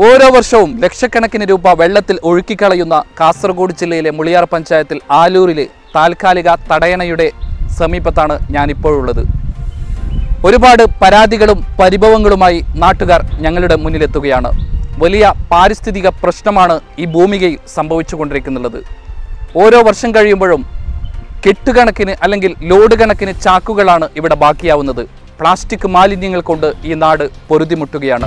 ഓരോ വർഷവും ലക്ഷക്കണക്കിന് രൂപ വെള്ളത്തിൽ ഒഴുക്കിക്കളയുന്ന കാസർഗോഡ് ജില്ലയിലെ മുളിയാർ പഞ്ചായത്തിൽ ആലൂരിലെ താൽക്കാലിക തടയണയുടെ സമീപത്താണ് ഞാനിപ്പോഴുള്ളത് ഒരുപാട് പരാതികളും പരിഭവങ്ങളുമായി നാട്ടുകാർ ഞങ്ങളുടെ മുന്നിലെത്തുകയാണ് വലിയ പാരിസ്ഥിതിക പ്രശ്നമാണ് ഈ ഭൂമികയിൽ സംഭവിച്ചുകൊണ്ടിരിക്കുന്നുള്ളത് ഓരോ വർഷം കഴിയുമ്പോഴും കെട്ടുകണക്കിന് അല്ലെങ്കിൽ ലോഡ് കണക്കിന് ചാക്കുകളാണ് ഇവിടെ ബാക്കിയാവുന്നത് പ്ലാസ്റ്റിക് മാലിന്യങ്ങൾ കൊണ്ട് ഈ നാട് പൊരുതിമുട്ടുകയാണ്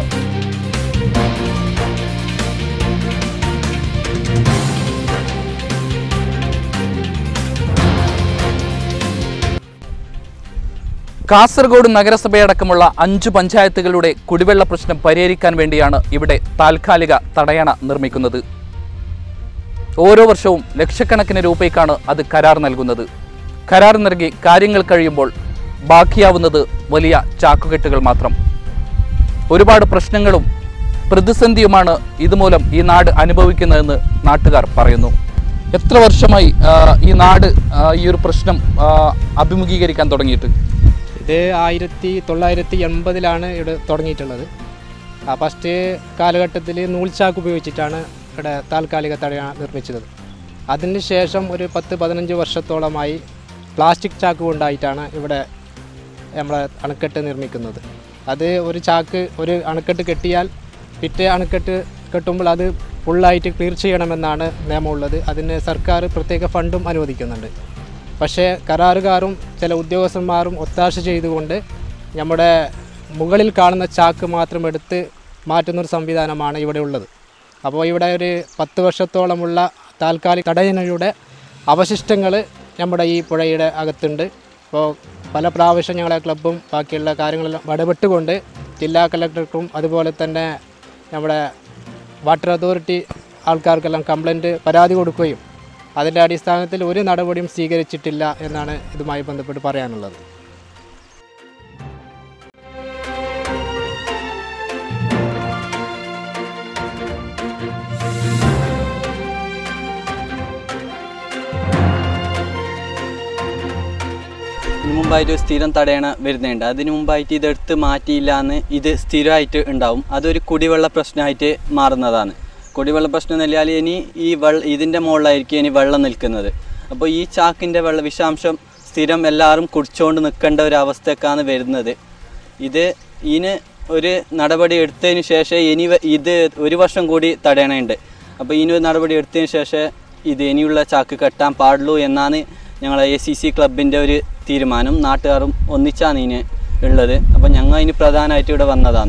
കാസർഗോഡ് നഗരസഭയടക്കമുള്ള അഞ്ചു പഞ്ചായത്തുകളുടെ കുടിവെള്ള പ്രശ്നം പരിഹരിക്കാൻ വേണ്ടിയാണ് ഇവിടെ താൽക്കാലിക തടയണ നിർമ്മിക്കുന്നത് ഓരോ വർഷവും ലക്ഷക്കണക്കിന് രൂപയ്ക്കാണ് അത് കരാർ നൽകുന്നത് കരാർ നൽകി കാര്യങ്ങൾ കഴിയുമ്പോൾ ബാക്കിയാവുന്നത് വലിയ ചാക്കുകെട്ടുകൾ മാത്രം ഒരുപാട് പ്രശ്നങ്ങളും പ്രതിസന്ധിയുമാണ് ഇതുമൂലം ഈ നാട് അനുഭവിക്കുന്നതെന്ന് നാട്ടുകാർ പറയുന്നു എത്ര വർഷമായി ആ, ഈ നാട് ആ, ഈ ഒരു പ്രശ്നം ആ, അഭിമുഖീകരിക്കാൻ തുടങ്ങിയിട്ട് ഇത് ആയിരത്തി തൊള്ളായിരത്തി എൺപതിലാണ് ഇവിടെ തുടങ്ങിയിട്ടുള്ളത് ആ ഫസ്റ്റ് കാലഘട്ടത്തിൽ നൂൽച്ചാക്ക് ഉപയോഗിച്ചിട്ടാണ് ഇവിടെ താൽക്കാലിക തടയണ നിർമ്മിച്ചത് അതിന് ശേഷം ഒരു പത്ത് പതിനഞ്ച് വർഷത്തോളമായി പ്ലാസ്റ്റിക് ചാക്ക് കൊണ്ടായിട്ടാണ് ഇവിടെ നമ്മളെ അണക്കെട്ട് നിർമ്മിക്കുന്നത് അത് ഒരു ചാക്ക് ഒരു അണക്കെട്ട് കെട്ടിയാൽ പിറ്റേ അണക്കെട്ട് കെട്ടുമ്പോൾ അത് ഫുള്ളായിട്ട് ക്ലിയർ ചെയ്യണമെന്നാണ് നിയമമുള്ളത് അതിന് സർക്കാർ പ്രത്യേക ഫണ്ടും അനുവദിക്കുന്നുണ്ട് പക്ഷേ കരാറുകാരും ചില ഉദ്യോഗസ്ഥന്മാരും ഒത്താശ ചെയ്തുകൊണ്ട് നമ്മുടെ മുകളിൽ കാണുന്ന ചാക്ക് മാത്രം എടുത്ത് മാറ്റുന്നൊരു സംവിധാനമാണ് ഇവിടെ ഉള്ളത് അപ്പോൾ ഇവിടെ ഒരു പത്ത് വർഷത്തോളമുള്ള താൽക്കാലിക തടയണയുടെ അവശിഷ്ടങ്ങൾ നമ്മുടെ ഈ പുഴയുടെ അകത്തുണ്ട് അപ്പോൾ പല പ്രാവശ്യം ഞങ്ങളെ ക്ലബ്ബും ബാക്കിയുള്ള കാര്യങ്ങളെല്ലാം ഇടപെട്ടുകൊണ്ട് ജില്ലാ കളക്ടർക്കും അതുപോലെ തന്നെ നമ്മുടെ വാട്ടർ അതോറിറ്റി ആൾക്കാർക്കെല്ലാം കംപ്ലൈൻറ്റ് പരാതി കൊടുക്കുകയും അതിൻ്റെ അടിസ്ഥാനത്തിൽ ഒരു നടപടിയും സ്വീകരിച്ചിട്ടില്ല എന്നാണ് ഇതുമായി ബന്ധപ്പെട്ട് പറയാനുള്ളത് ഇതിന് മുമ്പായിട്ട് ഒരു സ്ഥിരം തടയണ വരുന്നുണ്ട് അതിന് മുമ്പായിട്ട് ഇതെടുത്ത് മാറ്റിയില്ല എന്ന് ഇത് സ്ഥിരമായിട്ട് ഉണ്ടാവും അതൊരു കുടിവെള്ള പ്രശ്നമായിട്ട് മാറുന്നതാണ് കുടിവെള്ള പ്രശ്നം എന്ന് ഇനി ഈ വെള്ള ഇതിൻ്റെ മുകളിലായിരിക്കും ഇനി വെള്ളം നിൽക്കുന്നത് അപ്പോൾ ഈ ചാക്കിൻ്റെ വെള്ള വിഷാംശം സ്ഥിരം എല്ലാവരും കുടിച്ചുകൊണ്ട് നിൽക്കേണ്ട ഒരു അവസ്ഥയൊക്കെയാണ് വരുന്നത് ഇത് ഇതിന് ഒരു നടപടി എടുത്തതിന് ശേഷം ഇനി വ- ഇത് ഒരു വർഷം കൂടി തടയണയുണ്ട് അപ്പോൾ ഇതിന് ഒരു നടപടി എടുത്തതിന് ശേഷം ഇത് ഇനിയുള്ള ചാക്ക് കെട്ടാൻ പാടുള്ളൂ എന്നാണ് ഞങ്ങളെ എ സി സി ക്ലബിൻ്റെ ഒരു തീരുമാനം നാട്ടുകാരും ഒന്നിച്ചാണ് ഇതിന് ഉള്ളത് അപ്പോൾ ഞങ്ങൾ ഇതിന് പ്രധാനമായിട്ട് ഇവിടെ വന്നതാണ്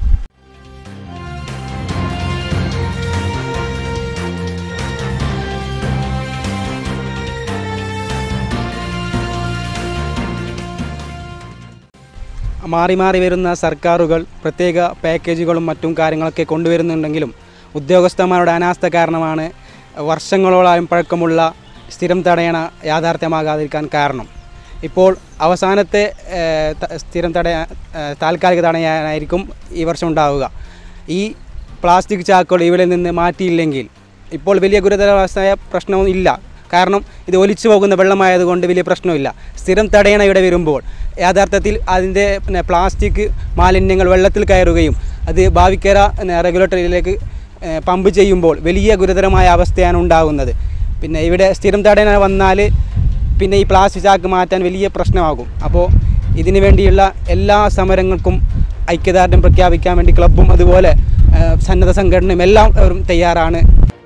മാറി മാറി വരുന്ന സർക്കാരുകൾ പ്രത്യേക പാക്കേജുകളും മറ്റും കാര്യങ്ങളൊക്കെ കൊണ്ടുവരുന്നുണ്ടെങ്കിലും ഉദ്യോഗസ്ഥന്മാരുടെ അനാസ്ഥ കാരണമാണ് വർഷങ്ങളോളം പഴക്കമുള്ള സ്ഥിരം തടയണ യാഥാർത്ഥ്യമാകാതിരിക്കാൻ കാരണം ഇപ്പോൾ അവസാനത്തെ ഏഹ്, ത- സ്ഥിരം തടയ ഏഹ്, താൽക്കാലിക തടയാനായിരിക്കും ഈ വർഷം ഉണ്ടാവുക ഈ പ്ലാസ്റ്റിക് ചാക്കുകൾ ഇവിടെ നിന്ന് മാറ്റിയില്ലെങ്കിൽ ഇപ്പോൾ വലിയ ഗുരുതരാവസ്ഥയായ പ്രശ്നവും ഇല്ല കാരണം ഇത് ഒലിച്ചു പോകുന്ന വെള്ളമായതുകൊണ്ട് വലിയ പ്രശ്നമില്ല സ്ഥിരം തടയണ ഇവിടെ വരുമ്പോൾ യഥാർത്ഥത്തിൽ അതിൻ്റെ പിന്നെ പ്ലാസ്റ്റിക് മാലിന്യങ്ങൾ വെള്ളത്തിൽ കയറുകയും അത് ഭാവിക്കര റെഗുലേറ്ററിയിലേക്ക് ഏഹ്, പമ്പ് ചെയ്യുമ്പോൾ വലിയ ഗുരുതരമായ അവസ്ഥയാണ് ഉണ്ടാകുന്നത് പിന്നെ ഇവിടെ സ്ഥിരം തടയണ വന്നാൽ പിന്നെ ഈ പ്ലാസ്റ്റിക് ചാക്ക് മാറ്റാൻ വലിയ പ്രശ്നമാകും അപ്പോൾ ഇതിനു വേണ്ടിയുള്ള എല്ലാ സമരങ്ങൾക്കും ഐക്യദാർഢ്യം പ്രഖ്യാപിക്കാൻ വേണ്ടി ക്ലബ്ബും അതുപോലെ ഏഹ്, സന്നദ്ധ സംഘടനയും എല്ലാവരും തയ്യാറാണ്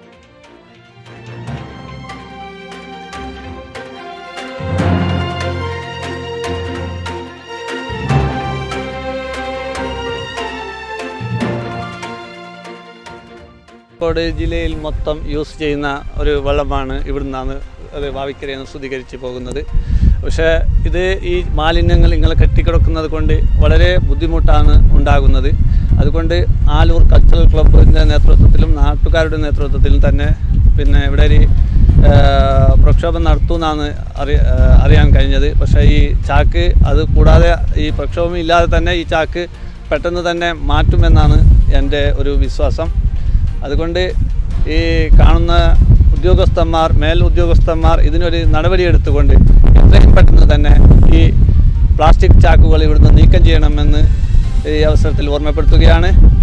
കോഴിക്കോട് ജില്ലയിൽ മൊത്തം യൂസ് ചെയ്യുന്ന ഒരു വെള്ളമാണ് ഇവിടുന്നാണ് അത് ഭാവിക്കരയിൽ നിന്ന് ശുദ്ധീകരിച്ച് പോകുന്നത് പക്ഷേ ഇത് ഈ മാലിന്യങ്ങൾ ഇങ്ങനെ കെട്ടിക്കിടക്കുന്നത് കൊണ്ട് വളരെ ബുദ്ധിമുട്ടാണ് ഉണ്ടാകുന്നത് അതുകൊണ്ട് ആലൂർ കൾച്ചറൽ ക്ലബിൻ്റെ നേതൃത്വത്തിലും നാട്ടുകാരുടെ നേതൃത്വത്തിലും തന്നെ പിന്നെ ഇവിടെ ഒരു ആ, പ്രക്ഷോഭം നടത്തുമെന്നാണ് അറി ആ, അറിയാൻ കഴിഞ്ഞത് പക്ഷേ ഈ ചാക്ക് അത് കൂടാതെ ഈ പ്രക്ഷോഭം ഇല്ലാതെ തന്നെ ഈ ചാക്ക് പെട്ടെന്ന് തന്നെ മാറ്റുമെന്നാണ് എൻ്റെ ഒരു വിശ്വാസം അതുകൊണ്ട് ഈ കാണുന്ന ഉദ്യോഗസ്ഥന്മാർ മേൽ ഉദ്യോഗസ്ഥന്മാർ ഇതിനൊരു നടപടി എടുത്തുകൊണ്ട് എത്രയും പെട്ടെന്ന് തന്നെ ഈ പ്ലാസ്റ്റിക് ചാക്കുകൾ ഇവിടുന്ന് നീക്കം ചെയ്യണമെന്ന് ഈ അവസരത്തിൽ ഓർമ്മപ്പെടുത്തുകയാണ്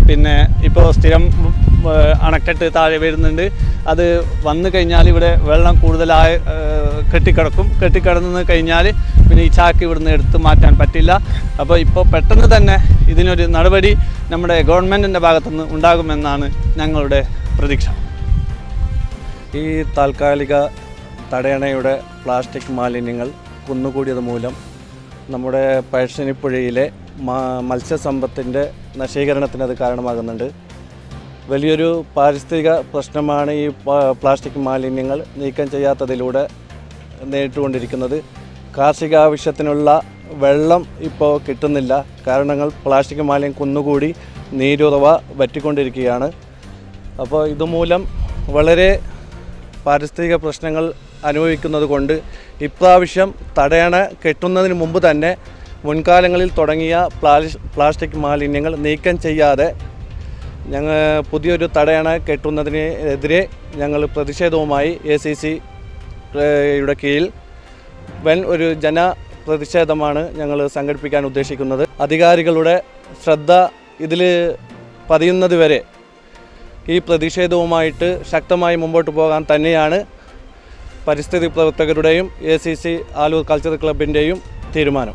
പിന്നെ ഇപ്പോൾ സ്ഥിരം ഉം, ഏഹ്, അണക്കെട്ട് താഴെ വരുന്നുണ്ട് അത് വന്നു കഴിഞ്ഞാൽ ഇവിടെ വെള്ളം കൂടുതലായി ഏഹ്, കെട്ടിക്കിടക്കും കെട്ടിക്കിടന്ന് കഴിഞ്ഞാൽ പിന്നെ ഈ ചാക്ക് ഇവിടുന്ന് എടുത്ത് മാറ്റാൻ പറ്റില്ല അപ്പോൾ ഇപ്പോൾ പെട്ടെന്ന് തന്നെ ഇതിനൊരു നടപടി നമ്മുടെ ഗവൺമെൻറ്റിൻ്റെ ഭാഗത്തുനിന്ന് ഉണ്ടാകുമെന്നാണ് ഞങ്ങളുടെ പ്രതീക്ഷ ഈ താൽക്കാലിക തടയണയുടെ പ്ലാസ്റ്റിക് മാലിന്യങ്ങൾ കുന്നുകൂടിയത് മൂലം നമ്മുടെ പഴശ്ശിനിപ്പുഴയിലെ മാ- മത്സ്യസമ്പത്തിൻ്റെ നശീകരണത്തിന് അത് കാരണമാകുന്നുണ്ട് വലിയൊരു പാരിസ്ഥിതിക പ്രശ്നമാണ് ഈ പ- പ്ലാസ്റ്റിക് മാലിന്യങ്ങൾ നീക്കം ചെയ്യാത്തതിലൂടെ നേരിട്ടുകൊണ്ടിരിക്കുന്നത് കാർഷിക ആവശ്യത്തിനുള്ള വെള്ളം ഇപ്പോൾ കിട്ടുന്നില്ല കാരണങ്ങൾ പ്ലാസ്റ്റിക് മാലിന്യം കുന്നുകൂടി നീരുറവ വറ്റിക്കൊണ്ടിരിക്കുകയാണ് അപ്പോൾ ഇതുമൂലം വളരെ പാരിസ്ഥിതിക പ്രശ്നങ്ങൾ അനുഭവിക്കുന്നത് കൊണ്ട് ഇപ്രാവശ്യം തടയണ കെട്ടുന്നതിന് മുമ്പ് തന്നെ മുൻകാലങ്ങളിൽ തുടങ്ങിയ പ്ലാസ് പ്ലാസ്റ്റിക് മാലിന്യങ്ങൾ നീക്കം ചെയ്യാതെ ഞങ്ങൾ പുതിയൊരു തടയണ കെട്ടുന്നതിന് എതിരെ ഞങ്ങൾ പ്രതിഷേധവുമായി എ സി സി യുടെ കീഴിൽ വൻ ഒരു ജന പ്രതിഷേധമാണ് ഞങ്ങൾ സംഘടിപ്പിക്കാൻ ഉദ്ദേശിക്കുന്നത് അധികാരികളുടെ ശ്രദ്ധ ഇതിൽ പതിയുന്നത് വരെ ഈ പ്രതിഷേധവുമായിട്ട് ശക്തമായി മുമ്പോട്ട് പോകാൻ തന്നെയാണ് പരിസ്ഥിതി പ്രവർത്തകരുടെയും A C C Alur cultural ക്ലബിൻ്റെയും തീരുമാനം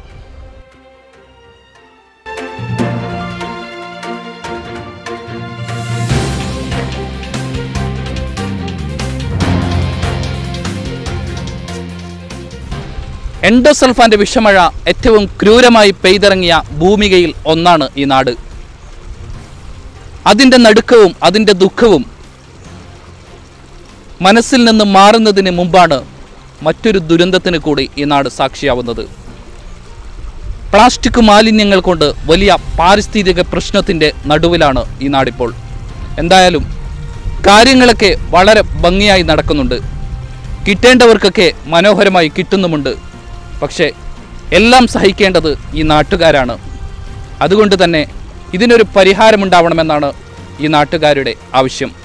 എൻഡോസൾഫാന്റെ വിഷമഴ ഏറ്റവും ക്രൂരമായി പെയ്തിറങ്ങിയ ഭൂമികയിൽ ഒന്നാണ് ഈ നാട് അതിൻ്റെ നടുക്കവും അതിൻ്റെ ദുഃഖവും മനസ്സിൽ നിന്ന് മാറുന്നതിന് മുമ്പാണ് മറ്റൊരു ദുരന്തത്തിന് കൂടി ഈ നാട് സാക്ഷിയാവുന്നത് പ്ലാസ്റ്റിക് മാലിന്യങ്ങൾ കൊണ്ട് വലിയ പാരിസ്ഥിതിക പ്രശ്നത്തിൻ്റെ നടുവിലാണ് ഈ നാടിപ്പോൾ എന്തായാലും കാര്യങ്ങളൊക്കെ വളരെ ഭംഗിയായി നടക്കുന്നുണ്ട് കിട്ടേണ്ടവർക്കൊക്കെ മനോഹരമായി കിട്ടുന്നുമുണ്ട് പക്ഷേ എല്ലാം സഹിക്കേണ്ടത് ഈ നാട്ടുകാരാണ് അതുകൊണ്ട് തന്നെ ഇതിനൊരു പരിഹാരമുണ്ടാവണമെന്നാണ് ഈ നാട്ടുകാരുടെ ആവശ്യം